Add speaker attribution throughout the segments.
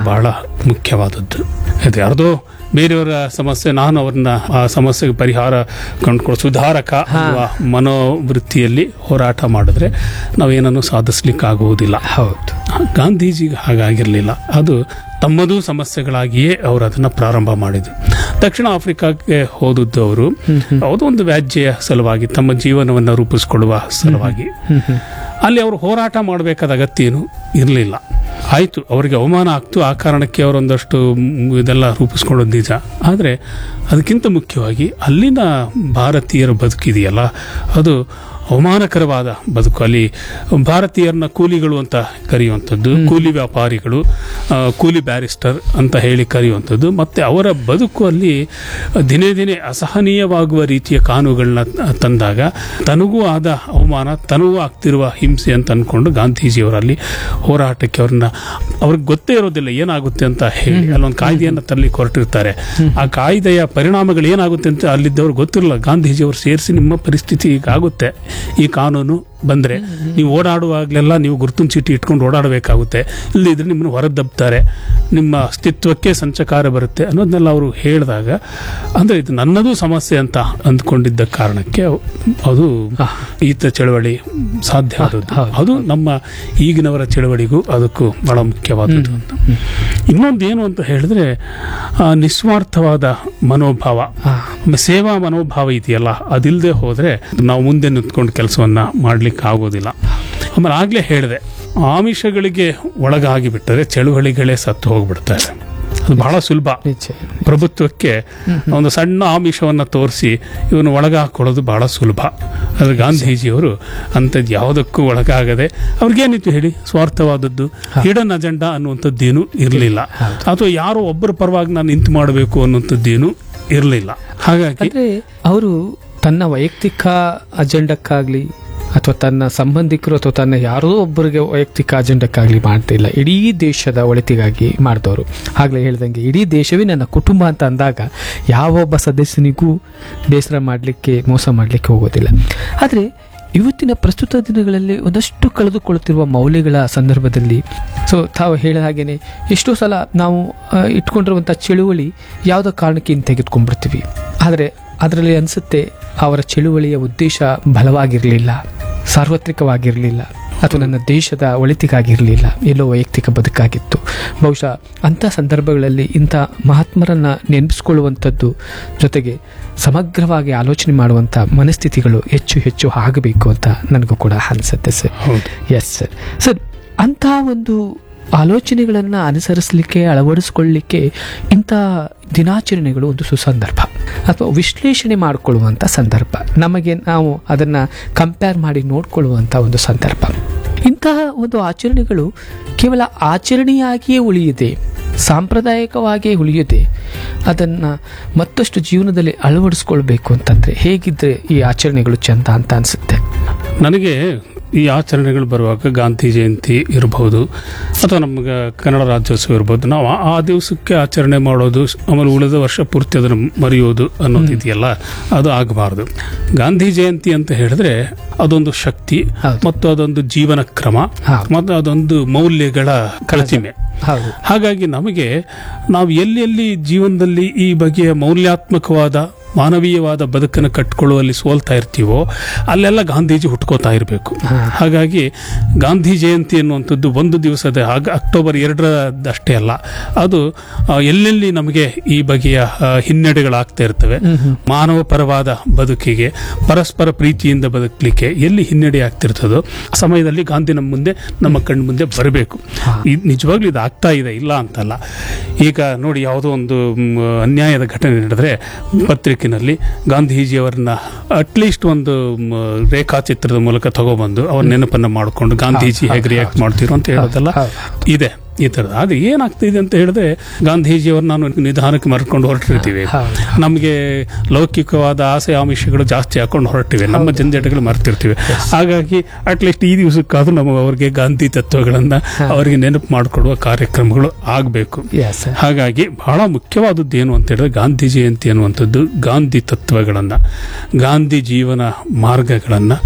Speaker 1: ಬಹಳ ಮುಖ್ಯವಾದದ್ದು ಅದು ಯಾರ್ದೋ ಬೇರೆಯವರ ಸಮಸ್ಯೆ ನಾನು ಅವ್ರನ್ನ ಆ ಸಮಸ್ಯೆಗೆ ಪರಿಹಾರ ಕಂಡುಕೊಳ್ಳೋ ಸುಧಾರಕ ಅನ್ನುವ ಮನೋವೃತ್ತಿಯಲ್ಲಿ ಹೋರಾಟ ಮಾಡಿದ್ರೆ ನಾವೇನನ್ನು ಸಾಧಿಸ್ಲಿಕ್ಕಾಗುವುದಿಲ್ಲ
Speaker 2: ಹೌದು
Speaker 1: ಗಾಂಧೀಜಿಗೆ ಹಾಗಾಗಿರಲಿಲ್ಲ ಅದು ತಮ್ಮದೂ ಸಮಸ್ಯೆಗಳಾಗಿಯೇ ಅವರು ಅದನ್ನು ಪ್ರಾರಂಭ ಮಾಡಿದ್ರು ದಕ್ಷಿಣ ಆಫ್ರಿಕಾಕ್ಕೆ ಹೋದದ್ದು ಅವರು ಯಾವುದೋ ಒಂದು ವ್ಯಾಜ್ಯ ಸಲುವಾಗಿ ತಮ್ಮ ಜೀವನವನ್ನು ರೂಪಿಸಿಕೊಳ್ಳುವ ಸಲುವಾಗಿ ಅಲ್ಲಿ ಅವರು ಹೋರಾಟ ಮಾಡಬೇಕಾದ ಅಗತ್ಯ ಏನು ಇರಲಿಲ್ಲ ಆಯಿತು ಅವರಿಗೆ ಅವಮಾನ ಆಗ್ತು ಆ ಕಾರಣಕ್ಕೆ ಅವರೊಂದಷ್ಟು ಮ್, ಇದೆಲ್ಲ ರೂಪಿಸ್ಕೊಳ್ಳೋದು ನಿಜ ಆದರೆ ಅದಕ್ಕಿಂತ ಮುಖ್ಯವಾಗಿ ಅಲ್ಲಿನ ಭಾರತೀಯರ ಬದುಕಿದೆಯಲ್ಲ ಅದು ಅವಮಾನಕರವಾದ ಬದುಕು ಅಲ್ಲಿ ಭಾರತೀಯರನ್ನ ಕೂಲಿಗಳು ಅಂತ ಕರೆಯುವಂಥದ್ದು ಕೂಲಿ ವ್ಯಾಪಾರಿಗಳು ಆ, ಕೂಲಿ ಬ್ಯಾರಿಸ್ಟರ್ ಅಂತ ಹೇಳಿ ಕರೆಯುವಂಥದ್ದು ಮತ್ತು ಅವರ ಬದುಕು ಅಲ್ಲಿ ದಿನೇ ದಿನೇ ಅಸಹನೀಯವಾಗುವ ರೀತಿಯ ಕಾನೂನುಗಳನ್ನ ತಂದಾಗ ತನಗೂ ಆದ ಅವಮಾನ ತನಗೂ ಆಗ್ತಿರುವ ಹಿಂಸೆ ಅಂತ ಅಂದ್ಕೊಂಡು ಗಾಂಧೀಜಿಯವರಲ್ಲಿ ಹೋರಾಟಕ್ಕೆ ಅವ್ರನ್ನ ಅವ್ರಿಗೆ ಗೊತ್ತೇ ಇರೋದಿಲ್ಲ ಏನಾಗುತ್ತೆ ಅಂತ ಹೇಳಿ ಅಲ್ಲೊಂದು ಕಾಯ್ದೆಯನ್ನು ತರಲಿಕ್ಕೆ ಹೊರಟಿರ್ತಾರೆ ಆ ಕಾಯ್ದೆಯ ಪರಿಣಾಮಗಳು ಏನಾಗುತ್ತೆ ಅಂತ ಅಲ್ಲಿದ್ದವ್ರು ಗೊತ್ತಿರಲ್ಲ ಗಾಂಧೀಜಿಯವರು ಸೇರಿಸಿ ನಿಮ್ಮ ಪರಿಸ್ಥಿತಿ ಹೀಗಾಗುತ್ತೆ ಈ ಕಾನೂನು ಬಂದರೆ ನೀವು ಓಡಾಡುವಾಗಲೆಲ್ಲ ನೀವು ಗುರುತಿನ ಚೀಟಿ ಇಟ್ಕೊಂಡು ಓಡಾಡಬೇಕಾಗುತ್ತೆ ಇಲ್ಲದಿದ್ರೆ ನಿಮ್ಮನ್ನು ಹೊರದಬ್ತಾರೆ ನಿಮ್ಮ ಅಸ್ತಿತ್ವಕ್ಕೆ ಸಂಚಕಾರ ಬರುತ್ತೆ ಅನ್ನೋದನ್ನೆಲ್ಲ ಅವರು ಹೇಳಿದಾಗ ಅಂದರೆ ಇದು ನನ್ನದು ಸಮಸ್ಯೆ ಅಂತ ಅಂದ್ಕೊಂಡಿದ್ದ ಕಾರಣಕ್ಕೆ ಅದು ಈತ ಚಳವಳಿ ಸಾಧ್ಯ ಆದದ್ದು
Speaker 2: ಹೌದು.
Speaker 1: ಅದು ನಮ್ಮ ಈಗಿನವರ ಚಳವಳಿಗೂ ಅದಕ್ಕೂ ಬಹಳ ಮುಖ್ಯವಾದದ್ದು ಅಂತ ಇನ್ನೊಂದು ಏನು ಅಂತ ಹೇಳಿದ್ರೆ ಆ, ನಿಸ್ವಾರ್ಥವಾದ ಮನೋಭಾವ
Speaker 2: ಹಾ.
Speaker 1: ಆಮೇಲೆ ಸೇವಾ ಮನೋಭಾವ ಇದೆಯಲ್ಲ ಅದಿಲ್ಲದೆ ಹೋದ್ರೆ ನಾವು ಮುಂದೆ ನಿಂತ್ಕೊಂಡು ಕೆಲಸವನ್ನ ಮಾಡ್ಲಿಕ್ಕೆ ಆಗೋದಿಲ್ಲ ಆಮೇಲೆ ಆಗ್ಲೇ ಹೇಳಿದೆ ಆಮಿಷಗಳಿಗೆ ಒಳಗಾಗಿ ಬಿಟ್ಟರೆ ಚಳುವಳಿಗಳೇ ಸತ್ತು ಹೋಗ್ಬಿಡ್ತಾರೆ ಅದು ಬಹಳ ಸುಲಭ
Speaker 2: ನಿಜ
Speaker 1: ಪ್ರಭುತ್ವಕ್ಕೆ ಒಂದು ಸಣ್ಣ ಆಮಿಷವನ್ನು ತೋರಿಸಿ ಇವನು ಒಳಗ ಹಾಕೊಳ್ಳೋದು ಬಹಳ ಸುಲಭ ಆದರೆ ಗಾಂಧೀಜಿಯವರು ಅಂಥದ್ದು ಯಾವುದಕ್ಕೂ ಒಳಗಾಗದೆ ಅವ್ರಿಗೇನಿತ್ತು ಹೇಳಿ ಸ್ವಾರ್ಥವಾದದ್ದು ಹಿಡನ್ ಅಜೆಂಡಾ ಅನ್ನುವಂಥದ್ದೇನು ಇರಲಿಲ್ಲ ಅಥವಾ ಯಾರೋ ಒಬ್ಬರ ಪರವಾಗಿ ನಾನು ನಿಂತು ಮಾಡಬೇಕು ಅನ್ನುವಂಥದ್ದೇನು ಇರಲಿಲ್ಲ ಹಾಗಾಗಿ
Speaker 2: ಅಂದ್ರೆ ಅವರು ತನ್ನ ವೈಯಕ್ತಿಕ ಅಜೆಂಡಕ್ಕಾಗ್ಲಿ ಅಥವಾ ತನ್ನ ಸಂಬಂಧಿಕರು ಅಥವಾ ತನ್ನ ಯಾರೋ ಒಬ್ಬರಿಗೆ ವೈಯಕ್ತಿಕ ಅಜೆಂಡಕ್ಕಾಗ್ಲಿ ಮಾಡ್ತಿಲ್ಲ ಇಡೀ ದೇಶದ ಒಳಿತಿಗಾಗಿ ಮಾಡಿದವರು ಆಗ್ಲೇ ಹೇಳ್ದಂಗೆ ಇಡೀ ದೇಶವೇ ನನ್ನ ಕುಟುಂಬ ಅಂತ ಅಂದಾಗ ಯಾವೊಬ್ಬ ಸದಸ್ಯನಿಗೂ ಬೇಸರ ಮಾಡಲಿಕ್ಕೆ ಮೋಸ ಮಾಡಲಿಕ್ಕೆ ಹೋಗೋದಿಲ್ಲ ಆದರೆ ಇವತ್ತಿನ ಪ್ರಸ್ತುತ ದಿನಗಳಲ್ಲಿ ಒಂದಷ್ಟು ಕಳೆದುಕೊಳ್ಳುತ್ತಿರುವ ಮೌಲ್ಯಗಳ ಸಂದರ್ಭದಲ್ಲಿ ಸೊ ತಾವು ಹೇಳಿದ ಹಾಗೇನೆ ಎಷ್ಟೋ ಸಲ ನಾವು ಆ, ಇಟ್ಕೊಂಡಿರುವಂಥ ಚಳುವಳಿ ಯಾವುದೋ ಕಾರಣಕ್ಕೆ ಇನ್ನು ತೆಗೆದುಕೊಂಡ್ಬಿಡ್ತೀವಿ ಆದರೆ ಅದರಲ್ಲಿ ಅನಿಸುತ್ತೆ ಅವರ ಚಳುವಳಿಯ ಉದ್ದೇಶ ಬಲವಾಗಿರಲಿಲ್ಲ ಸಾರ್ವತ್ರಿಕವಾಗಿರಲಿಲ್ಲ ಅಥವಾ ನನ್ನ ದೇಶದ ಒಳಿತಿಗಾಗಿರಲಿಲ್ಲ ಎಲ್ಲೋ ವೈಯಕ್ತಿಕ ಬದುಕಾಗಿತ್ತು ಬಹುಶಃ ಅಂಥ ಸಂದರ್ಭಗಳಲ್ಲಿ ಇಂಥ ಮಹಾತ್ಮರನ್ನ ನೆನಪಿಸ್ಕೊಳ್ಳುವಂಥದ್ದು ಜೊತೆಗೆ ಸಮಗ್ರವಾಗಿ ಆಲೋಚನೆ ಮಾಡುವಂಥ ಮನಸ್ಥಿತಿಗಳು ಹೆಚ್ಚು ಹೆಚ್ಚು ಆಗಬೇಕು ಅಂತ ನನಗೂ ಕೂಡ ಅನಿಸುತ್ತೆ ಸರ್
Speaker 1: ಹೌದು
Speaker 2: ಎಸ್ ಸರ್ ಸರ್ ಅಂಥ ಒಂದು ಆಲೋಚನೆಗಳನ್ನು ಅನುಸರಿಸಲಿಕ್ಕೆ ಅಳವಡಿಸ್ಕೊಳ್ಳಿಕ್ಕೆ ಇಂಥ ದಿನಾಚರಣೆಗಳು ಒಂದು ಸುಸಂದರ್ಭ ಅಥವಾ ವಿಶ್ಲೇಷಣೆ ಮಾಡಿಕೊಳ್ಳುವಂಥ ಸಂದರ್ಭ ನಮಗೆ ನಾವು ಅದನ್ನು ಕಂಪೇರ್ ಮಾಡಿ ನೋಡಿಕೊಳ್ಳುವಂಥ ಒಂದು ಸಂದರ್ಭ ಇಂತಹ ಒಂದು ಆಚರಣೆಗಳು ಕೇವಲ ಆಚರಣೆಯಾಗಿಯೇ ಉಳಿಯದೆ ಸಾಂಪ್ರದಾಯಿಕವಾಗಿಯೇ ಉಳಿಯದೆ ಅದನ್ನು ಮತ್ತಷ್ಟು ಜೀವನದಲ್ಲಿ ಅಳವಡಿಸ್ಕೊಳ್ಬೇಕು ಅಂತಂದರೆ ಹೇಗಿದ್ದರೆ ಈ ಆಚರಣೆಗಳು ಚಂದ ಅಂತ ಅನಿಸುತ್ತೆ
Speaker 1: ನನಗೆ ಈ ಆಚರಣೆಗಳು ಬರುವಾಗ ಗಾಂಧಿ ಜಯಂತಿ ಇರಬಹುದು ಅಥವಾ ನಮ್ಗೆ ಕನ್ನಡ ರಾಜ್ಯೋತ್ಸವ ಇರ್ಬೋದು ನಾವು ಆ- ಆ ದಿವಸಕ್ಕೆ ಆಚರಣೆ ಮಾಡೋದು ಆಮೇಲೆ ಉಳಿದ ವರ್ಷ ಪೂರ್ತಿ ಅದನ್ನು ಮರೆಯೋದು ಅನ್ನೋದು ಇದೆಯಲ್ಲ ಅದು ಆಗಬಾರ್ದು ಗಾಂಧಿ ಜಯಂತಿ ಅಂತ ಹೇಳಿದ್ರೆ ಅದೊಂದು ಶಕ್ತಿ
Speaker 2: ಹೌದು.
Speaker 1: ಮತ್ತು ಅದೊಂದು ಜೀವನ ಕ್ರಮ
Speaker 2: ಹೌದು.
Speaker 1: ಮತ್ತು ಅದೊಂದು ಮೌಲ್ಯಗಳ ಪ್ರತಿಮೆ
Speaker 2: ಹೌದು
Speaker 1: ಹಾಗಾಗಿ ನಮಗೆ ನಾವು ಎಲ್ಲೆಲ್ಲಿ ಜೀವನದಲ್ಲಿ ಈ ಬಗೆಯ ಮೌಲ್ಯಾತ್ಮಕವಾದ ಮಾನವೀಯವಾದ ಬದುಕನ್ನು ಕಟ್ಕೊಳ್ಳುವಲ್ಲಿ ಸೋಲ್ತಾ ಇರ್ತೀವೋ ಅಲ್ಲೆಲ್ಲ ಗಾಂಧೀಜಿ ಹುಟ್ಕೋತಾ ಇರಬೇಕು ಹಾಗಾಗಿ ಗಾಂಧಿ ಜಯಂತಿ ಅನ್ನುವಂಥದ್ದು ಒಂದು ದಿವಸದ ಆಗ ಅಕ್ಟೋಬರ್ ಎರಡರದಷ್ಟೇ ಅಲ್ಲ ಅದು ಆ, ಎಲ್ಲೆಲ್ಲಿ ನಮಗೆ ಈ ಬಗೆಯ ಆ, ಹಿನ್ನಡೆಗಳಾಗ್ತಾ ಇರ್ತವೆ ಮಾನವ ಪರವಾದ ಬದುಕಿಗೆ ಪರಸ್ಪರ ಪ್ರೀತಿಯಿಂದ ಬದುಕಲಿಕ್ಕೆ ಎಲ್ಲಿ ಹಿನ್ನಡೆ ಆಗ್ತಿರ್ತದೋ ಆ ಸಮಯದಲ್ಲಿ ಗಾಂಧಿ ನಮ್ಮ ಮುಂದೆ ನಮ್ಮ ಕಣ್ಣು ಮುಂದೆ ಬರಬೇಕು ಇದು ನಿಜವಾಗ್ಲೂ ಇದು ಆಗ್ತಾ ಇದೆ ಇಲ್ಲ ಅಂತಲ್ಲ ಈಗ ನೋಡಿ ಯಾವುದೋ ಒಂದು ಮ್, ಅನ್ಯಾಯದ ಘಟನೆ ನಡೆದ್ರೆ ಪತ್ರಿಕೆನಲ್ಲಿ ಗಾಂಧೀಜಿಯವರನ್ನ ಅಟ್ಲೀಸ್ಟ್ ಒಂದು ಮ್, ರೇಖಾಚಿತ್ರದ ಮೂಲಕ ತಗೊಬಂದು ಅವ್ರ ನೆನಪನ್ನ ಮಾಡಿಕೊಂಡು ಗಾಂಧೀಜಿ ಹೇಗೆ ರಿಯಾಕ್ಟ್ ಮಾಡ್ತಿರೋ ಅಂತ ಹೇಳೋದೆಲ್ಲ ಇದೆ ಈ ಥರದ್ದು ಆದರೆ ಏನಾಗ್ತಿದೆ ಅಂತ ಹೇಳಿದ್ರೆ ಗಾಂಧೀಜಿಯವ್ರು ನಾನು ನಿಧಾನಕ್ಕೆ ಮರ್ಕೊಂಡು ಹೊರಟಿರ್ತೀವಿ
Speaker 2: ಹೌದು.
Speaker 1: ನಮಗೆ ಲೌಕಿಕವಾದ ಆಸೆ ಆಮಿಷಗಳು ಜಾಸ್ತಿ ಹಾಕೊಂಡು ಹೊರಟಿವೆ ನಮ್ಮ ಜಂಜಟಗಳು ಮರ್ತಿರ್ತೀವಿ ಹಾಗಾಗಿ ಅಟ್ಲೀಸ್ಟ್ ಈ ದಿವಸಕ್ಕಾದ್ರೂ ನಮಗೆ ಅವರಿಗೆ ಗಾಂಧಿ ತತ್ವಗಳನ್ನ ಅವರಿಗೆ ನೆನಪು ಮಾಡಿಕೊಡುವ ಕಾರ್ಯಕ್ರಮಗಳು ಆಗಬೇಕು
Speaker 2: ಎಸ್ ಸರ್
Speaker 1: ಹಾಗಾಗಿ ಬಹಳ ಮುಖ್ಯವಾದದ್ದು ಏನು ಅಂತ ಹೇಳಿದ್ರೆ ಗಾಂಧಿ ಜಯಂತಿ ಅನ್ನುವಂಥದ್ದು ಗಾಂಧಿ ತತ್ವಗಳನ್ನು ಗಾಂಧಿ ಜೀವನ ಮಾರ್ಗಗಳನ್ನು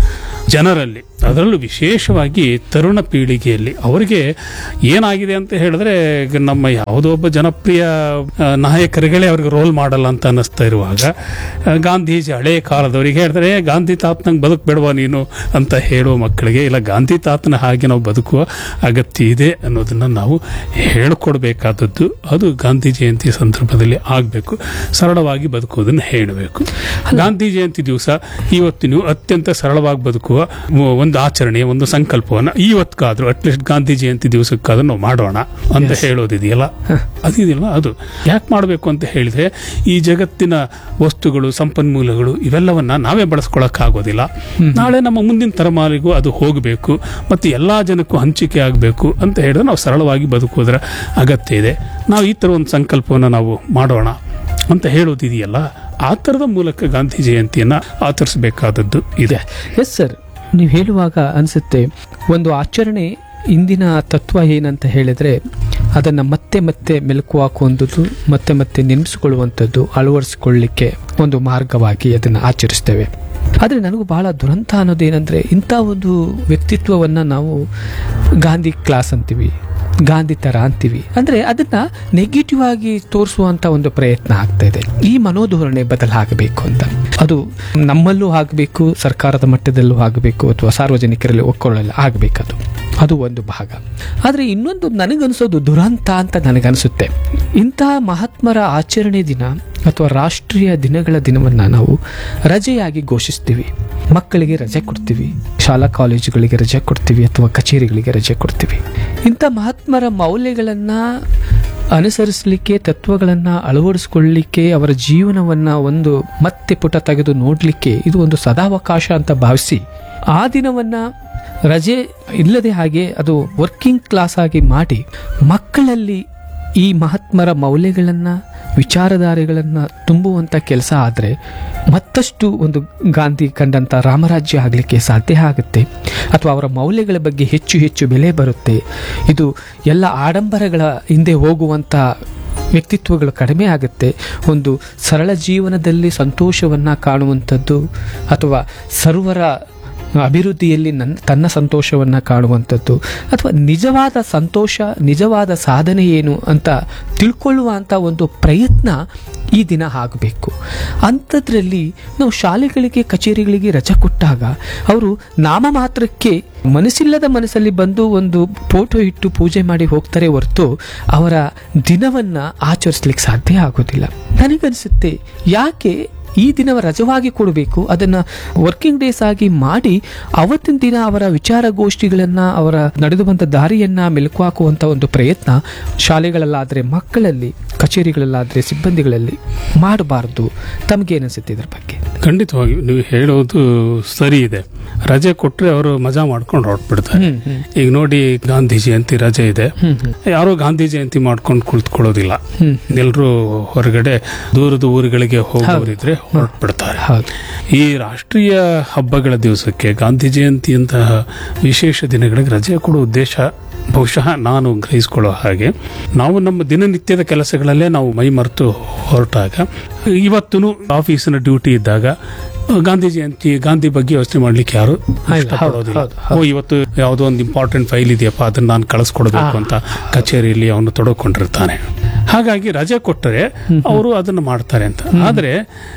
Speaker 1: ಜನರಲ್ಲಿ ಅದರಲ್ಲೂ ವಿಶೇಷವಾಗಿ ತರುಣ ಪೀಳಿಗೆಯಲ್ಲಿ ಅವರಿಗೆ ಏನಾಗಿದೆ ಅಂತ ಹೇಳಿದ್ರೆ ಈಗ ನಮ್ಮ ಯಾವುದೋ ಒಬ್ಬ ಜನಪ್ರಿಯ ಆ, ನಾಯಕರುಗಳೇ ಅವ್ರಿಗೆ ರೋಲ್ ಮಾಡಲ್ಲ ಅಂತ ಅನ್ನಿಸ್ತಾ ಇರುವಾಗ ಆ, ಗಾಂಧೀಜಿ ಹಳೆಯ ಕಾಲದವರಿಗೆ ಹೇಳ್ತಾರೆ "ಏ, ಗಾಂಧಿ ತಾತನಂಗೆ ಬದುಕ್ಬೇಡವಾ ನೀನು ಅಂತ ಹೇಳುವ ಮಕ್ಕಳಿಗೆ ಇಲ್ಲ ಗಾಂಧಿ ತಾತನ ಹಾಗೆ ನಾವು ಬದುಕುವ ಅಗತ್ಯ ಇದೆ ಅನ್ನೋದನ್ನ ನಾವು ಹೇಳ್ಕೊಡ್ಬೇಕಾದದ್ದು ಅದು ಗಾಂಧಿ ಜಯಂತಿ ಸಂದರ್ಭದಲ್ಲಿ ಆಗಬೇಕು ಸರಳವಾಗಿ ಬದುಕುವುದನ್ನು ಹೇಳಬೇಕು ಗಾಂಧಿ ಜಯಂತಿ ದಿವಸ ಇವತ್ತು ನೀವು ಅತ್ಯಂತ ಸರಳವಾಗಿ ಬದುಕುವ ಒ- ಒಂದು ಆಚರಣೆ ಒಂದು ಸಂಕಲ್ಪವನ್ನು ಇವತ್ತಾದ್ರೂ ಅಟ್ಲೀಸ್ಟ್ ಗಾಂಧಿ ಜಯಂತಿ ದಿವಸಕ್ಕಾದ್ರೂ ನಾವು ಮಾಡೋಣ ಅಂತ ಹೇಳೋದಿದೆಯಲ್ಲ ಅದಿದೆಯಲ್ಲ ಅದು ಯಾಕೆ ಮಾಡಬೇಕು ಅಂತ ಹೇಳಿದ್ರೆ ಈ ಜಗತ್ತಿನ ವಸ್ತುಗಳು ಸಂಪನ್ಮೂಲಗಳು ಇವೆಲ್ಲವನ್ನ ನಾವೇ ಬಳಸ್ಕೊಳಕ್ಕಾಗೋದಿಲ್ಲ ನಾಳೆ ನಮ್ಮ ಮುಂದಿನ ತಲೆಮಾರಿಗೂ ಅದು ಹೋಗಬೇಕು ಮತ್ತು ಎಲ್ಲಾ ಜನಕ್ಕೂ ಹಂಚಿಕೆ ಆಗಬೇಕು ಅಂತ ಹೇಳಿದ್ರೆ ನಾವು ಸರಳವಾಗಿ ಬದುಕುವುದರ ಅಗತ್ಯ ಇದೆ ನಾವು ಈ ಥರ ಒಂದು ಸಂಕಲ್ಪವನ್ನು ನಾವು ಮಾಡೋಣ ಅಂತ ಹೇಳೋದಿದೆಯಲ್ಲ ಆ ಥರದ ಮೂಲಕ ಗಾಂಧಿ ಜಯಂತಿಯನ್ನ ಆಚರಿಸಬೇಕಾದದ್ದು ಇದೆ
Speaker 2: ಎಸ್ ಸರ್ ನೀವು ಹೇಳುವಾಗ ಅನಿಸುತ್ತೆ ಒಂದು ಆಚರಣೆ ಇಂದಿನ ತತ್ವ ಏನಂತ ಹೇಳಿದ್ರೆ ಅದನ್ನು ಮತ್ತೆ ಮತ್ತೆ ಮೆಲುಕು ಹಾಕುವಂಥದ್ದು ಮತ್ತೆ ಮತ್ತೆ ನೆನೆಸಿಕೊಳ್ಳುವಂಥದ್ದು ಅಳವಡಿಸಿಕೊಳ್ಳಿಕ್ಕೆ ಒಂದು ಮಾರ್ಗವಾಗಿ ಅದನ್ನು ಆಚರಿಸ್ತೇವೆ ಆದರೆ ನನಗೂ ಬಹಳ ದುರಂತ ಅನ್ನೋದೇನೆಂದರೆ ಇಂಥ ಒಂದು ವ್ಯಕ್ತಿತ್ವವನ್ನು ನಾವು ಗಾಂಧಿ ಕ್ಲಾಸ್ ಅಂತೀವಿ ಗಾಂಧಿ ಥರ ಅಂತೀವಿ ಅಂದರೆ ಅದನ್ನು ನೆಗೆಟಿವ್ ಆಗಿ ತೋರಿಸುವಂಥ ಒಂದು ಪ್ರಯತ್ನ ಆಗ್ತಾ ಇದೆ ಈ ಮನೋಧೋರಣೆ ಬದಲಾಗಬೇಕು ಅಂತ ಅದು ನಮ್ಮಲ್ಲೂ ಆಗಬೇಕು ಸರ್ಕಾರದ ಮಟ್ಟದಲ್ಲೂ ಆಗಬೇಕು ಅಥವಾ ಸಾರ್ವಜನಿಕರಲ್ಲಿ ಒಕ್ಕೊಳ್ಳಲು ಆಗಬೇಕದು ಅದು ಒಂದು ಭಾಗ ಆದರೆ ಇನ್ನೊಂದು ನನಗನ್ಸೋದು ದುರಂತ ಅಂತ ನನಗನ್ಸುತ್ತೆ ಇಂತಹ ಮಹಾತ್ಮರ ಆಚರಣೆ ದಿನ ಅಥವಾ ರಾಷ್ಟ್ರೀಯ ದಿನಗಳ ದಿನವನ್ನು ನಾವು ರಜೆಯಾಗಿ ಘೋಷಿಸ್ತೀವಿ ಮಕ್ಕಳಿಗೆ ರಜೆ ಕೊಡ್ತೀವಿ ಶಾಲಾ ಕಾಲೇಜುಗಳಿಗೆ ರಜೆ ಕೊಡ್ತೀವಿ ಅಥವಾ ಕಚೇರಿಗಳಿಗೆ ರಜೆ ಕೊಡ್ತೀವಿ ಇಂಥ ಮಹಾತ್ಮರ ಮೌಲ್ಯಗಳನ್ನು ಅನುಸರಿಸಲಿಕ್ಕೆ ತತ್ವಗಳನ್ನು ಅಳವಡಿಸ್ಕೊಳ್ಳಿಕ್ಕೆ ಅವರ ಜೀವನವನ್ನು ಒಂದು ಮತ್ತೆ ಪುಟ ತೆಗೆದು ನೋಡಲಿಕ್ಕೆ ಇದು ಒಂದು ಸದಾವಕಾಶ ಅಂತ ಭಾವಿಸಿ ಆ ದಿನವನ್ನು ರಜೆ ಇಲ್ಲದೆ ಹಾಗೆ ಅದು ವರ್ಕಿಂಗ್ ಕ್ಲಾಸ್ ಆಗಿ ಮಾಡಿ ಮಕ್ಕಳಲ್ಲಿ ಈ ಮಹಾತ್ಮರ ಮೌಲ್ಯಗಳನ್ನು ವಿಚಾರಧಾರೆಗಳನ್ನು ತುಂಬುವಂಥ ಕೆಲಸ ಆದರೆ ಮತ್ತಷ್ಟು ಒಂದು ಗಾಂಧಿ ಕಂಡಂಥ ರಾಮರಾಜ್ಯ ಆಗಲಿಕ್ಕೆ ಸಾಧ್ಯ ಆಗುತ್ತೆ ಅಥವಾ ಅವರ ಮೌಲ್ಯಗಳ ಬಗ್ಗೆ ಹೆಚ್ಚು ಹೆಚ್ಚು ಬೆಲೆ ಬರುತ್ತೆ ಇದು ಎಲ್ಲ ಆಡಂಬರಗಳ ಹಿಂದೆ ಹೋಗುವಂಥ ವ್ಯಕ್ತಿತ್ವಗಳು ಕಡಿಮೆ ಆಗುತ್ತೆ ಒಂದು ಸರಳ ಜೀವನದಲ್ಲಿ ಸಂತೋಷವನ್ನು ಕಾಣುವಂಥದ್ದು ಅಥವಾ ಸರ್ವರ ಅಭಿವೃದ್ಧಿಯಲ್ಲಿ ನನ್ನ ತನ್ನ ಸಂತೋಷವನ್ನು ಕಾಣುವಂಥದ್ದು ಅಥವಾ ನಿಜವಾದ ಸಂತೋಷ ನಿಜವಾದ ಸಾಧನೆ ಏನು ಅಂತ ತಿಳ್ಕೊಳ್ಳುವಂಥ ಒಂದು ಪ್ರಯತ್ನ ಈ ದಿನ ಆಗಬೇಕು ಅಂಥದ್ರಲ್ಲಿ ನಾವು ಶಾಲೆಗಳಿಗೆ ಕಚೇರಿಗಳಿಗೆ ರಜೆ ಕೊಟ್ಟಾಗ ಅವರು ನಾಮ ಮಾತ್ರಕ್ಕೆ ಮನಸ್ಸಿಲ್ಲದ ಮನಸ್ಸಲ್ಲಿ ಬಂದು ಒಂದು ಫೋಟೋ ಇಟ್ಟು ಪೂಜೆ ಮಾಡಿ ಹೋಗ್ತಾರೆ ಹೊರತು ಅವರ ದಿನವನ್ನು ಆಚರಿಸ್ಲಿಕ್ಕೆ ಸಾಧ್ಯ ಆಗೋದಿಲ್ಲ ನನಗನ್ಸುತ್ತೆ ಯಾಕೆ ಈ ದಿನ ರಜವಾಗಿ ಕೊಡಬೇಕು ಅದನ್ನು ವರ್ಕಿಂಗ್ ಡೇಸ್ ಆಗಿ ಮಾಡಿ ಅವತ್ತಿನ ದಿನ ಅವರ ವಿಚಾರಗೋಷ್ಠಿಗಳನ್ನು ಅವರ ನಡೆದು ಬಂದ ದಾರಿಯನ್ನು ಮೆಲುಕು ಹಾಕುವಂಥ ಒಂದು ಪ್ರಯತ್ನ ಶಾಲೆಗಳಲ್ಲಾದರೆ ಮಕ್ಕಳಲ್ಲಿ ಕಚೇರಿಗಳಲ್ಲಾದರೆ ಸಿಬ್ಬಂದಿಗಳಲ್ಲಿ ಮಾಡಬಾರ್ದು ತಮಗೇನಿಸುತ್ತೆ ಇದ್ರ ಬಗ್ಗೆ
Speaker 1: ಖಂಡಿತವಾಗಿ ನೀವು ಹೇಳೋದು ಸರಿ ಇದೆ ರಜೆ ಕೊಟ್ರೆ ಅವರು ಮಜಾ ಮಾಡ್ಕೊಂಡು ಹೊರಟ್ಬಿಡ್ತಾರೆ
Speaker 2: ಹ್ಮ್, ಹ್ಮ್.
Speaker 1: ಈಗ ನೋಡಿ ಗಾಂಧಿ ಜಯಂತಿ ರಜೆ ಇದೆ
Speaker 2: ಹ್ಮ್, ಹ್ಮ್.
Speaker 1: ಯಾರೋ ಗಾಂಧಿ ಜಯಂತಿ ಮಾಡ್ಕೊಂಡು ಕುಳಿತುಕೊಳ್ಳೋದಿಲ್ಲ
Speaker 2: ಹ್ಮ್.
Speaker 1: ಎಲ್ಲರೂ ಹೊರಗಡೆ ದೂರದ ಊರುಗಳಿಗೆ ಹೋಗೋರಿದ್ರೆ ಹೊರಟ್ಬಿಡ್ತಾರೆ
Speaker 2: ಹೌದು
Speaker 1: ಈ ರಾಷ್ಟ್ರೀಯ ಹಬ್ಬಗಳ ದಿವಸಕ್ಕೆ ಗಾಂಧಿ ಜಯಂತಿಯಂತಹ ವಿಶೇಷ ದಿನಗಳಿಗೆ ರಜೆ ಕೊಡೋ ಉದ್ದೇಶ ಬಹುಶಃ ನಾನು ಗ್ರಹಿಸ್ಕೊಳ್ಳೋ ಹಾಗೆ ನಾವು ನಮ್ಮ ದಿನನಿತ್ಯದ ಕೆಲಸಗಳಲ್ಲೇ ನಾವು ಮೈ ಮರೆತು ಹೊರಟಾಗ ಇವತ್ತು ಆಫೀಸಿನ ಡ್ಯೂಟಿ ಇದ್ದಾಗ ಗಾಂಧಿ ಜಯಂತಿ ಗಾಂಧಿ ಬಗ್ಗೆ ಯೋಚನೆ ಮಾಡ್ಲಿಕ್ಕೆ ಯಾರು
Speaker 2: ಹೌದು,
Speaker 1: ಇಷ್ಟಪಡೋದಿಲ್ಲ
Speaker 2: ಹೌದು,
Speaker 1: ಓ ಇವತ್ತು ಯಾವುದೋ ಒಂದು ಇಂಪಾರ್ಟೆಂಟ್ ಫೈಲ್ ಇದೆಯಪ್ಪ ಅದನ್ನ ನಾನು ಕಳಿಸ್ಕೊಡ್ಬೇಕು ಅಂತ ಕಚೇರಿಯಲ್ಲಿ ಅವನು ತೊಡಕೊಂಡಿರ್ತಾನೆ ಹಾಗಾಗಿ ರಜೆ ಕೊಟ್ಟರೆ ಅವರು ಅದನ್ನು ಮಾಡ್ತಾರೆ ಅಂತ ಆದರೆ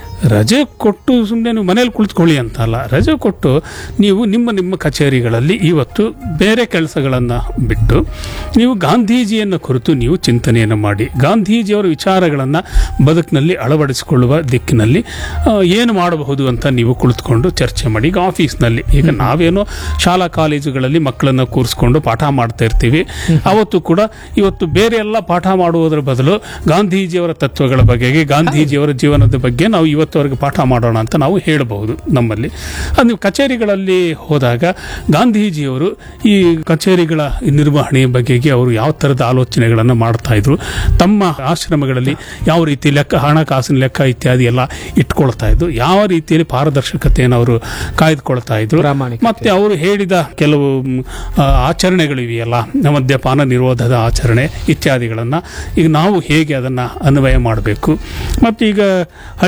Speaker 1: ರಜೆ ಕೊಟ್ಟು ಸುಮ್ಮನೆ ನೀವು ಮನೇಲಿ ಕುಳಿತುಕೊಳ್ಳಿ ಅಂತ ಅಲ್ಲ ರಜೆ ಕೊಟ್ಟು ನೀವು ನಿಮ್ಮ ನಿಮ್ಮ ಕಚೇರಿಗಳಲ್ಲಿ ಇವತ್ತು ಬೇರೆ ಕೆಲಸಗಳನ್ನು ಬಿಟ್ಟು ನೀವು ಗಾಂಧೀಜಿಯನ್ನು ಕುರಿತು ನೀವು ಚಿಂತನೆಯನ್ನು ಮಾಡಿ ಗಾಂಧೀಜಿಯವರ ವಿಚಾರಗಳನ್ನು ಬದುಕಿನಲ್ಲಿ ಅಳವಡಿಸಿಕೊಳ್ಳುವ ದಿಕ್ಕಿನಲ್ಲಿ ಆ, ಏನು ಮಾಡಬಹುದು ಅಂತ ನೀವು ಕುಳಿತುಕೊಂಡು ಚರ್ಚೆ ಮಾಡಿ ಈಗ ಆಫೀಸ್ನಲ್ಲಿ ಈಗ ನಾವೇನೋ ಶಾಲಾ ಕಾಲೇಜುಗಳಲ್ಲಿ ಮಕ್ಕಳನ್ನು ಕೂರಿಸ್ಕೊಂಡು ಪಾಠ ಮಾಡ್ತಾ ಇರ್ತೀವಿ ಅವತ್ತು ಕೂಡ ಇವತ್ತು ಬೇರೆ ಎಲ್ಲ ಪಾಠ ಮಾಡುವುದರ ಬದಲು ಗಾಂಧೀಜಿಯವರ ತತ್ವಗಳ ಬಗೆಗೆ ಗಾಂಧೀಜಿಯವರ ಜೀವನದ ಬಗ್ಗೆ ನಾವು ಇವತ್ತವರೆಗೆ ಪಾಠ ಮಾಡೋಣ ಅಂತ ನಾವು ಹೇಳಬಹುದು ನಮ್ಮಲ್ಲಿ ಅದು ನೀವು ಕಚೇರಿಗಳಲ್ಲಿ ಹೋದಾಗ ಗಾಂಧೀಜಿಯವರು ಈ ಕಚೇರಿಗಳ ನಿರ್ವಹಣೆಯ ಬಗೆಗೆ ಅವರು ಯಾವ ಥರದ ಆಲೋಚನೆಗಳನ್ನು ಮಾಡ್ತಾ ಇದ್ರು ತಮ್ಮ ಆಶ್ರಮಗಳಲ್ಲಿ ಯಾವ ರೀತಿ ಲೆಕ್ಕ ಹಣಕಾಸಿನ ಲೆಕ್ಕ ಇತ್ಯಾದಿ ಎಲ್ಲ ಇಟ್ಕೊಳ್ತಾ ಇದ್ರು ಯಾವ ರೀತಿಯಲ್ಲಿ ಪಾರದರ್ಶಕತೆಯನ್ನು ಅವರು ಕಾಯ್ದುಕೊಳ್ತಾ ಇದ್ರು
Speaker 2: ಪ್ರಾಮಾಣಿಕತೆ.
Speaker 1: ಮತ್ತೆ ಅವರು ಹೇಳಿದ ಕೆಲವು ಮ್, ಆ, ಆಚರಣೆಗಳಿವೆಯಲ್ಲ ಮದ್ಯಪಾನ ನಿರೋಧದ ಆಚರಣೆ ಇತ್ಯಾದಿಗಳನ್ನು ಈಗ ನಾವು ಹೇಗೆ ಅದನ್ನು ಅನ್ವಯ ಮಾಡಬೇಕು ಮತ್ತು ಈಗ ಹಳ್ಳಿಗಳೆಲ್ಲ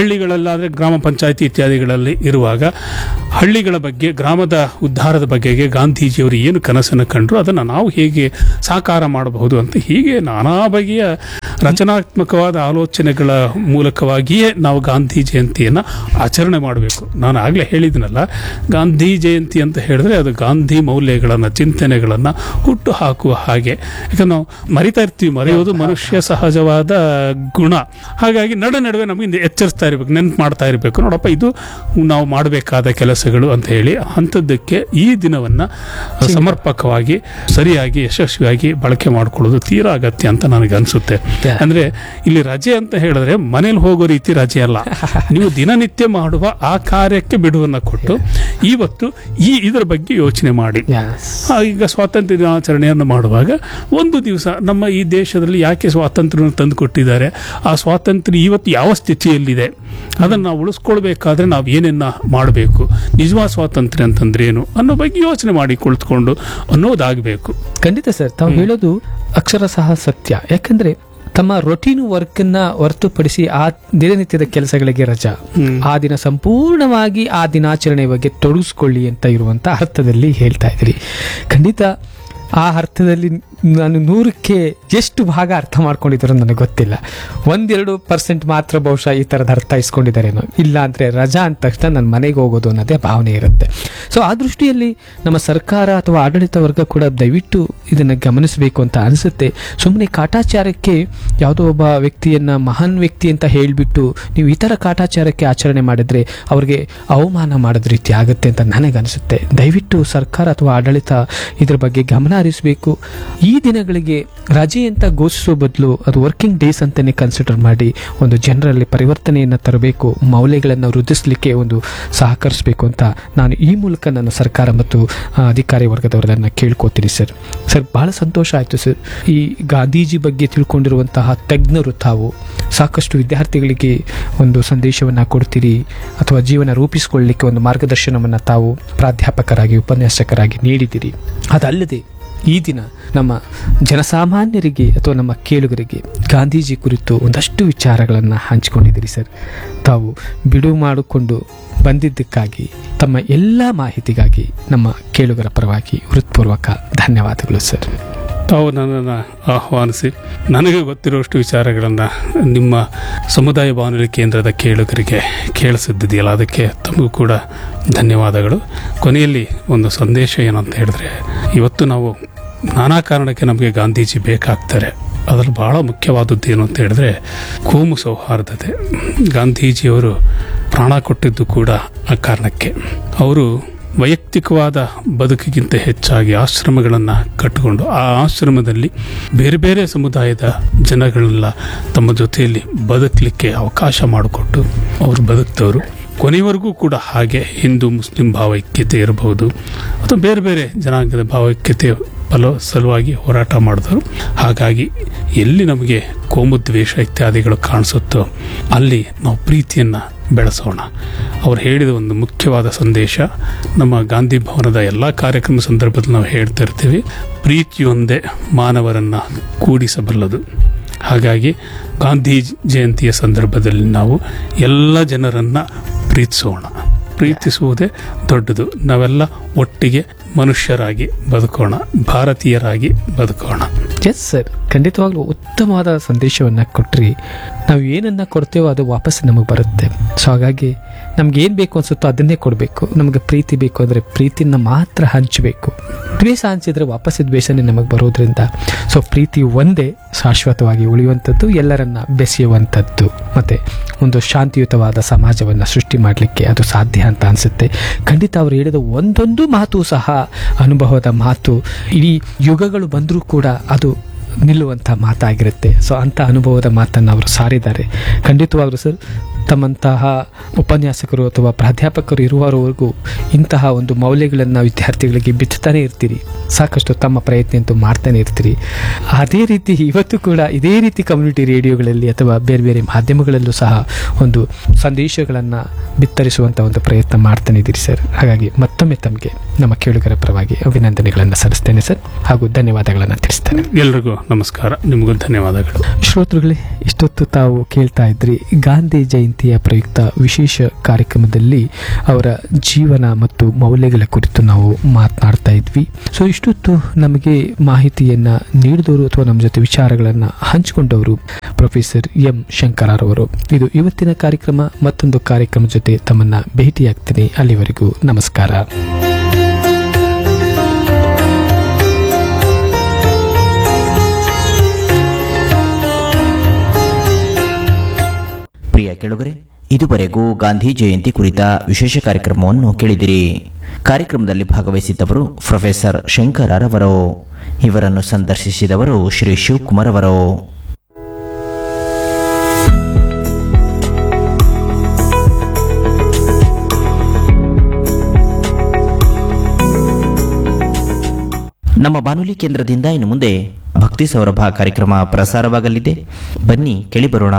Speaker 1: ಹಳ್ಳಿಗಳಲ್ಲಾದ್ರೆ ಗ್ರಾಮ ಪಂಚಾಯತಿ ಇತ್ಯಾದಿಗಳಲ್ಲಿ ಇರುವಾಗ ಹಳ್ಳಿಗಳ ಬಗ್ಗೆ ಗ್ರಾಮದ ಉದ್ಧಾರದ ಬಗೆಗೆ ಗಾಂಧೀಜಿಯವರು ಏನು ಕನಸನ್ನು ಕಂಡ್ರು ಅದನ್ನು ನಾವು ಹೇಗೆ ಸಾಕಾರ ಮಾಡಬಹುದು ಅಂತ ಹೀಗೆ ನಾನಾ ಬಗೆಯ ರಚನಾತ್ಮಕವಾದ ಆಲೋಚನೆಗಳ ಮೂಲಕವಾಗಿಯೇ ನಾವು ಗಾಂಧಿ ಜಯಂತಿಯನ್ನು ಆಚರಣೆ ಮಾಡಬೇಕು ನಾನು ಆಗಲೇ ಹೇಳಿದ್ನಲ್ಲ ಗಾಂಧಿ ಜಯಂತಿ ಅಂತ ಹೇಳಿದ್ರೆ ಅದು ಗಾಂಧಿ ಮೌಲ್ಯಗಳನ್ನು ಚಿಂತನೆಗಳನ್ನು ಹುಟ್ಟು ಹಾಕುವ ಹಾಗೆ ಯಾಕಂದ್ರೆ ನಾವು ಮರಿತಾ ಇರ್ತೀವಿ ಮರೆಯೋದು ಮನುಷ್ಯ ಸಹಜವಾದ ಗುಣ ಹಾಗಾಗಿ ನಡು ನಡುವೆ ನಮಗೆ ಎಚ್ಚರಿಸ್ತಾ ಇರಬೇಕು ನೆನ್ಪು ಮಾಡ್ತಾ ಇರಬೇಕು ನೋಡಪ್ಪ ಇದು ನಾವು ಮಾಡಬೇಕಾದ ಕೆಲಸಗಳು ಅಂತ ಹೇಳಿ ಅಂಥದ್ದಕ್ಕೆ ಈ ದಿನವನ್ನು ಸಮರ್ಪಕವಾಗಿ ಸರಿಯಾಗಿ ಯಶಸ್ವಿಯಾಗಿ ಬಳಕೆ ಮಾಡಿಕೊಳ್ಳೋದು ತೀರಾ ಅಗತ್ಯ ಅಂತ ನನಗೆ ಅನಿಸುತ್ತೆ ಅಂದ್ರೆ ಇಲ್ಲಿ ರಜೆ ಅಂತ ಹೇಳಿದ್ರೆ ಮನೇಲಿ ಹೋಗೋ ರೀತಿ ರಜೆ ಅಲ್ಲ ನೀವು ದಿನನಿತ್ಯ ಮಾಡುವ ಆ ಕಾರ್ಯಕ್ಕೆ ಬಿಡುವನ್ನ ಕೊಟ್ಟು ಇವತ್ತು ಈ ಇದರ ಬಗ್ಗೆ ಯೋಚನೆ ಮಾಡಿ
Speaker 2: Yes.
Speaker 1: ಆ, ಈಗ ಸ್ವಾತಂತ್ರ್ಯ ದಿನಾಚರಣೆಯನ್ನು ಮಾಡುವಾಗ ಒಂದು ದಿವಸ ನಮ್ಮ ಈ ದೇಶದಲ್ಲಿ ಯಾಕೆ ಸ್ವಾತಂತ್ರ್ಯವನ್ನು ತಂದು ಕೊಟ್ಟಿದ್ದಾರೆ ಆ ಸ್ವಾತಂತ್ರ್ಯ ಇವತ್ತು ಯಾವ ಸ್ಥಿತಿಯಲ್ಲಿದೆ ಅದನ್ನು ನಾವು ಉಳಿಸ್ಕೊಳ್ಬೇಕಾದ್ರೆ ನಾವು ಏನನ್ನ ಮಾಡಬೇಕು ನಿಜವಾದ ಸ್ವಾತಂತ್ರ್ಯ ಅಂತಂದ್ರೆ ಏನು ಅನ್ನೋ ಬಗ್ಗೆ ಯೋಚನೆ ಮಾಡಿ ಕುಳಿತುಕೊಂಡು ಅನ್ನೋದಾಗಬೇಕು
Speaker 2: ಖಂಡಿತ ಸರ್ ತಾವು ಹೇಳೋದು ಅಕ್ಷರ ಸಹ ಸತ್ಯ ಯಾಕಂದ್ರೆ ತಮ್ಮ ರೊಟೀನ್ ವರ್ಕ್ ನ ಹೊರತುಪಡಿಸಿ ಆ ದಿನನಿತ್ಯದ ಕೆಲಸಗಳಿಗೆ ರಜಾ ಆ ದಿನ ಸಂಪೂರ್ಣವಾಗಿ ಆ ದಿನಾಚರಣೆ ಬಗ್ಗೆ ತೊಡಗಿಸ್ಕೊಳ್ಳಿ ಅಂತ ಇರುವಂತ ಅರ್ಥದಲ್ಲಿ ಹೇಳ್ತಾ ಇದ್ರಿ ಖಂಡಿತ ಆ ಅರ್ಥದಲ್ಲಿ ನಾನು ನೂರಕ್ಕೆ ಎಷ್ಟು ಭಾಗ ಅರ್ಥ ಮಾಡ್ಕೊಂಡಿದ್ರು ನನಗೆ ಗೊತ್ತಿಲ್ಲ ಒಂದೆರಡು ಪರ್ಸೆಂಟ್ ಮಾತ್ರ ಬಹುಶಃ ಈ ಥರದ ಅರ್ಥ ಇಸ್ಕೊಂಡಿದ್ದಾರೇನೋ ಇಲ್ಲ ಅಂದರೆ ರಜಾ ಅಂದ ತಕ್ಷಣ ನನ್ನ ಮನೆಗೆ ಹೋಗೋದು ಅನ್ನೋದೇ ಭಾವನೆ ಇರುತ್ತೆ ಸೊ ಆ ದೃಷ್ಟಿಯಲ್ಲಿ ನಮ್ಮ ಸರ್ಕಾರ ಅಥವಾ ಆಡಳಿತ ವರ್ಗ ಕೂಡ ದಯವಿಟ್ಟು ಇದನ್ನು ಗಮನಿಸಬೇಕು ಅಂತ ಅನಿಸುತ್ತೆ ಸುಮ್ಮನೆ ಕಾಟಾಚಾರಕ್ಕೆ ಯಾವುದೋ ಒಬ್ಬ ವ್ಯಕ್ತಿಯನ್ನ ಮಹಾನ್ ವ್ಯಕ್ತಿ ಅಂತ ಹೇಳಿಬಿಟ್ಟು ನೀವು ಈ ಥರ ಕಾಟಾಚಾರಕ್ಕೆ ಆಚರಣೆ ಮಾಡಿದ್ರೆ ಅವ್ರಿಗೆ ಅವಮಾನ ಮಾಡೋದ್ ರೀತಿ ಆಗುತ್ತೆ ಅಂತ ನನಗನ್ಸುತ್ತೆ ದಯವಿಟ್ಟು ಸರ್ಕಾರ ಅಥವಾ ಆಡಳಿತ ಇದ್ರ ಬಗ್ಗೆ ಗಮನ ಹರಿಸಬೇಕು ಈ ದಿನಗಳಿಗೆ ರಜೆ ಅಂತ ಘೋಷಿಸೋ ಬದಲು ಅದು ವರ್ಕಿಂಗ್ ಡೇಸ್ ಅಂತಾನೆ ಕನ್ಸಿಡರ್ ಮಾಡಿ ಒಂದು ಜನರಲ್ಲಿ ಪರಿವರ್ತನೆಯನ್ನು ತರಬೇಕು ಮೌಲ್ಯಗಳನ್ನು ವೃದ್ಧಿಸಲಿಕ್ಕೆ ಒಂದು ಸಹಕರಿಸಬೇಕು ಅಂತ ನಾನು ಈ ಮೂಲಕ ನನ್ನ ಸರ್ಕಾರ ಮತ್ತು ಆ, ಅಧಿಕಾರಿ ವರ್ಗದವರನ್ನ ಕೇಳ್ಕೊತೀನಿ ಸರ್ ಸರ್ ಬಹಳ ಸಂತೋಷ ಆಯಿತು ಸರ್ ಈ ಗಾಂಧೀಜಿ ಬಗ್ಗೆ ತಿಳ್ಕೊಂಡಿರುವಂತಹ ತಜ್ಞರು ತಾವು ಸಾಕಷ್ಟು ವಿದ್ಯಾರ್ಥಿಗಳಿಗೆ ಒಂದು ಸಂದೇಶವನ್ನು ಕೊಡ್ತೀರಿ ಅಥವಾ ಜೀವನ ರೂಪಿಸಿಕೊಳ್ಳಲಿಕ್ಕೆ ಒಂದು ಮಾರ್ಗದರ್ಶನವನ್ನು ತಾವು ಪ್ರಾಧ್ಯಾಪಕರಾಗಿ ಉಪನ್ಯಾಸಕರಾಗಿ ನೀಡಿದ್ದೀರಿ ಅದಲ್ಲದೆ ಈ ದಿನ ನಮ್ಮ ಜನಸಾಮಾನ್ಯರಿಗೆ ಅಥವಾ ನಮ್ಮ ಕೇಳುಗರಿಗೆ ಗಾಂಧೀಜಿ ಕುರಿತು ಒಂದಷ್ಟು ವಿಚಾರಗಳನ್ನು ಹಂಚಿಕೊಂಡಿದ್ದೀರಿ ಸರ್ ತಾವು ಬಿಡುವು ಮಾಡಿಕೊಂಡು ಬಂದಿದ್ದಕ್ಕಾಗಿ ತಮ್ಮ ಎಲ್ಲ ಮಾಹಿತಿಗಾಗಿ ನಮ್ಮ ಕೇಳುಗರ ಪರವಾಗಿ ಹೃತ್ಪೂರ್ವಕ ಧನ್ಯವಾದಗಳು ಸರ್
Speaker 1: ತಾವು ನನ್ನನ್ನು ಆಹ್ವಾನಿಸಿ ನನಗೆ ಗೊತ್ತಿರುವಷ್ಟು ವಿಚಾರಗಳನ್ನು ನಿಮ್ಮ ಸಮುದಾಯ ಬಾನುಲಿ ಕೇಂದ್ರದ ಕೇಳುಗರಿಗೆ ಕೇಳಿಸಿದ್ದಿದೆಯಲ್ಲ ಅದಕ್ಕೆ ತಮಗೂ ಕೂಡ ಧನ್ಯವಾದಗಳು ಕೊನೆಯಲ್ಲಿ ಒಂದು ಸಂದೇಶ ಏನಂತ ಹೇಳಿದ್ರೆ ಇವತ್ತು ನಾವು ನಾನಾ ಕಾರಣಕ್ಕೆ ನಮಗೆ ಗಾಂಧೀಜಿ ಬೇಕಾಗ್ತಾರೆ ಅದರಲ್ಲಿ ಬಹಳ ಮುಖ್ಯವಾದದ್ದು ಏನು ಅಂತ ಹೇಳಿದ್ರೆ ಕೋಮು ಸೌಹಾರ್ದತೆ ಗಾಂಧೀಜಿಯವರು ಪ್ರಾಣ ಕೊಟ್ಟಿದ್ದು ಕೂಡ ಆ ಕಾರಣಕ್ಕೆ ಅವರು ವೈಯಕ್ತಿಕವಾದ ಬದುಕಿಗಿಂತ ಹೆಚ್ಚಾಗಿ ಆಶ್ರಮಗಳನ್ನು ಕಟ್ಟಿಕೊಂಡು ಆ ಆಶ್ರಮದಲ್ಲಿ ಬೇರೆ ಬೇರೆ ಸಮುದಾಯದ ಜನಗಳನ್ನೆಲ್ಲ ತಮ್ಮ ಜೊತೆಯಲ್ಲಿ ಬದುಕಲಿಕ್ಕೆ ಅವಕಾಶ ಮಾಡಿಕೊಟ್ಟು ಅವರು ಬದುಕ್ತವರು ಕೊನೆಯವರೆಗೂ ಕೂಡ ಹಾಗೆ ಹಿಂದೂ ಮುಸ್ಲಿಂ ಭಾವೈಕ್ಯತೆ ಇರಬಹುದು ಅಥವಾ ಬೇರೆ ಬೇರೆ ಜನಾಂಗದ ಭಾವೈಕ್ಯತೆ ಫಲ ಸಲುವಾಗಿ ಹೋರಾಟ ಮಾಡಿದವರು ಹಾಗಾಗಿ ಎಲ್ಲಿ ನಮಗೆ ಕೋಮುದ್ವೇಷ ಇತ್ಯಾದಿಗಳು ಕಾಣಿಸುತ್ತೋ ಅಲ್ಲಿ ನಾವು ಪ್ರೀತಿಯನ್ನು ಬೆಳೆಸೋಣ ಅವ್ರು ಹೇಳಿದ ಒಂದು ಮುಖ್ಯವಾದ ಸಂದೇಶ ನಮ್ಮ ಗಾಂಧಿ ಭವನದ ಎಲ್ಲ ಕಾರ್ಯಕ್ರಮ ಸಂದರ್ಭದಲ್ಲಿ ನಾವು ಹೇಳ್ತಾ ಇರ್ತೀವಿ ಪ್ರೀತಿಯೊಂದೇ ಮಾನವರನ್ನು ಕೂಡಿಸಬಲ್ಲದು ಹಾಗಾಗಿ ಗಾಂಧಿ ಜಯಂತಿಯ ಸಂದರ್ಭದಲ್ಲಿ ನಾವು ಎಲ್ಲ ಜನರನ್ನು ಪ್ರೀತಿಸೋಣ ಪ್ರೀತಿಸುವುದೇ ದೊಡ್ಡದು ನಾವೆಲ್ಲ ಒಟ್ಟಿಗೆ ಮನುಷ್ಯರಾಗಿ ಬದುಕೋಣ ಭಾರತೀಯರಾಗಿ ಬದುಕೋಣ
Speaker 2: ಎಸ್ ಸರ್ ಖಂಡಿತವಾಗ್ಲೂ ಉತ್ತಮವಾದ ಸಂದೇಶವನ್ನು ಕೊಟ್ರಿ ನಾವು ಏನನ್ನ ಕೊಡ್ತೇವೋ ಅದು ವಾಪಸ್ ನಮಗೆ ಬರುತ್ತೆ ಸೊ ಹಾಗಾಗಿ ನಮ್ಗೆ ಏನು ಬೇಕು ಅನ್ಸುತ್ತೋ ಅದನ್ನೇ ಕೊಡಬೇಕು ನಮಗೆ ಪ್ರೀತಿ ಬೇಕು ಅಂದರೆ ಪ್ರೀತಿನ ಮಾತ್ರ ಹಂಚಬೇಕು ದ್ವೇಷ ಹಂಚಿದ್ರೆ ವಾಪಸ್ ದ್ವೇಷನೇ ನಮಗೆ ಬರೋದ್ರಿಂದ ಸೊ ಪ್ರೀತಿ ಒಂದೇ ಶಾಶ್ವತವಾಗಿ ಉಳಿಯುವಂಥದ್ದು ಎಲ್ಲರನ್ನ ಬೆಸೆಯುವಂಥದ್ದು ಮತ್ತು ಒಂದು ಶಾಂತಿಯುತವಾದ ಸಮಾಜವನ್ನು ಸೃಷ್ಟಿ ಮಾಡಲಿಕ್ಕೆ ಅದು ಸಾಧ್ಯ ಅಂತ ಅನಿಸುತ್ತೆ ಖಂಡಿತ ಅವರು ಹೇಳಿದ ಒಂದೊಂದು ಮಾತು ಸಹ ಅನುಭವದ ಮಾತು ಇಡೀ ಯುಗಗಳು ಬಂದರೂ ಕೂಡ ಅದು ನಿಲ್ಲುವಂಥ ಮಾತಾಗಿರುತ್ತೆ ಸೊ ಅಂಥ ಅನುಭವದ ಮಾತನ್ನು ಅವರು ಸಾರಿದ್ದಾರೆ ಖಂಡಿತವಾಗ್ಲೂ ಸರ್ ತಮ್ಮಂತಹ ಉಪನ್ಯಾಸಕರು ಅಥವಾ ಪ್ರಾಧ್ಯಾಪಕರು ಇರುವವರೆಗೂ ಇಂತಹ ಒಂದು ಮೌಲ್ಯಗಳನ್ನು ವಿದ್ಯಾರ್ಥಿಗಳಿಗೆ ಬಿಚ್ಚುತ್ತಾನೆ ಇರ್ತೀರಿ ಸಾಕಷ್ಟು ತಮ್ಮ ಪ್ರಯತ್ನ ಅಂತೂ ಮಾಡ್ತಾನೆ ಇರ್ತೀರಿ ಅದೇ ರೀತಿ ಇವತ್ತು ಕೂಡ ಇದೇ ರೀತಿ ಕಮ್ಯುನಿಟಿ ರೇಡಿಯೋಗಳಲ್ಲಿ ಅಥವಾ ಬೇರೆ ಬೇರೆ ಮಾಧ್ಯಮಗಳಲ್ಲೂ ಸಹ ಒಂದು ಸಂದೇಶಗಳನ್ನು ಬಿತ್ತರಿಸುವಂಥ ಒಂದು ಪ್ರಯತ್ನ ಮಾಡ್ತಾನೆ ಇದ್ದೀರಿ ಸರ್ ಹಾಗಾಗಿ ಮತ್ತೊಮ್ಮೆ ತಮಗೆ ನಮ್ಮ ಕೇಳುಗರ ಪರವಾಗಿ ಅಭಿನಂದನೆಗಳನ್ನು ಸಲ್ಲಿಸ್ತೇನೆ ಸರ್ ಹಾಗೂ ಧನ್ಯವಾದಗಳನ್ನು ತಿಳಿಸ್ತೇನೆ
Speaker 1: ಎಲ್ರಿಗೂ ನಮಸ್ಕಾರ ನಿಮಗೂ ಧನ್ಯವಾದಗಳು
Speaker 2: ಶ್ರೋತೃಗಳೇ ಇಷ್ಟು ಇಷ್ಟೊತ್ತು ತಾವು ಕೇಳ್ತಾ ಇದ್ರಿ ಗಾಂಧಿ ಜಯಂತಿಯ ಪ್ರಯುಕ್ತ ವಿಶೇಷ ಕಾರ್ಯಕ್ರಮದಲ್ಲಿ ಅವರ ಜೀವನ ಮತ್ತು ಮೌಲ್ಯಗಳ ಕುರಿತು ನಾವು ಮಾತನಾಡ್ತಾ ಇದ್ವಿ ಸೊ ಇಷ್ಟೊತ್ತು ನಮಗೆ ಮಾಹಿತಿಯನ್ನ ನೀಡಿದವರು ಅಥವಾ ನಮ್ಮ ಜೊತೆ ವಿಚಾರಗಳನ್ನ ಹಂಚಿಕೊಂಡವರು ಪ್ರೊಫೆಸರ್ ಎಂ ಶಂಕರರವರು ಇದು ಇವತ್ತಿನ ಕಾರ್ಯಕ್ರಮ ಮತ್ತೊಂದು ಕಾರ್ಯಕ್ರಮ ಜೊತೆ ತಮ್ಮನ್ನ ಭೇಟಿಯಾಗ್ತೀನಿ ಅಲ್ಲಿವರೆಗೂ ನಮಸ್ಕಾರ
Speaker 3: ಪ್ರಿಯ ಕೆಳಗರೆ ಇದುವರೆಗೂ ಗಾಂಧಿ ಜಯಂತಿ ಕುರಿತ ವಿಶೇಷ ಕಾರ್ಯಕ್ರಮವನ್ನು ಕೇಳಿದಿರಿ ಕಾರ್ಯಕ್ರಮದಲ್ಲಿ ಭಾಗವಹಿಸಿದ್ದವರು ಪ್ರೊಫೆಸರ್ ಶಂಕರರವರು ಇವರನ್ನು ಸಂದರ್ಶಿಸಿದವರು ಶ್ರೀ ಶಿವಕುಮಾರ್ ಅವರು ನಮ್ಮ ಬಾನುಲಿ ಕೇಂದ್ರದಿಂದ ಇನ್ನು ಮುಂದೆ ಭಕ್ತಿ ಸೌರಭ ಕಾರ್ಯಕ್ರಮ ಪ್ರಸಾರವಾಗಲಿದೆ ಬನ್ನಿ ಕೇಳಿ ಬರೋಣ